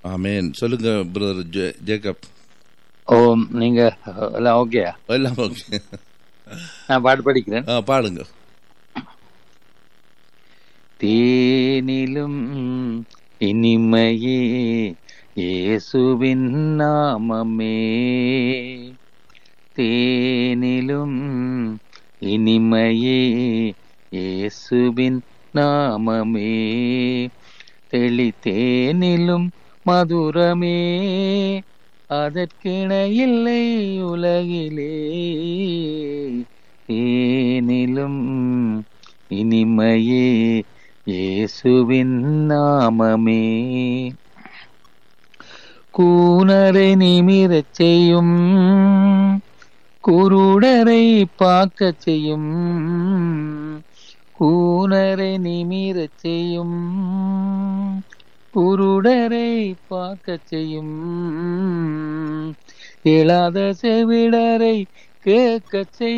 ஆமேன் சொல்லுங்க brother Jacob ஓ நீங்க எல்லாம் ஓகேயா எல்லாம் ஓகே நான் பாட்டு படிக்கிறேன் ஆ பாடுங்க தேனிலும் இனிமையே இயேசுவின் நாமமே தேனிலும் இனிமையே இயேசுவின் நாமமே தெளித்தேனிலும் மதுரமே அதற்கிணையில்லை உலகிலே தேனிலும் இனிமையே இயேசுவின் நாமமே கூனரை நிமிரச் செய்யும் குருடரை பார்க்கச் செய்யும் கூனரை நிமிரச் செய்யும் குருடரை பார்க்கச் செய்யும் இழாத செவிடரை கேட்கச் செய்யும்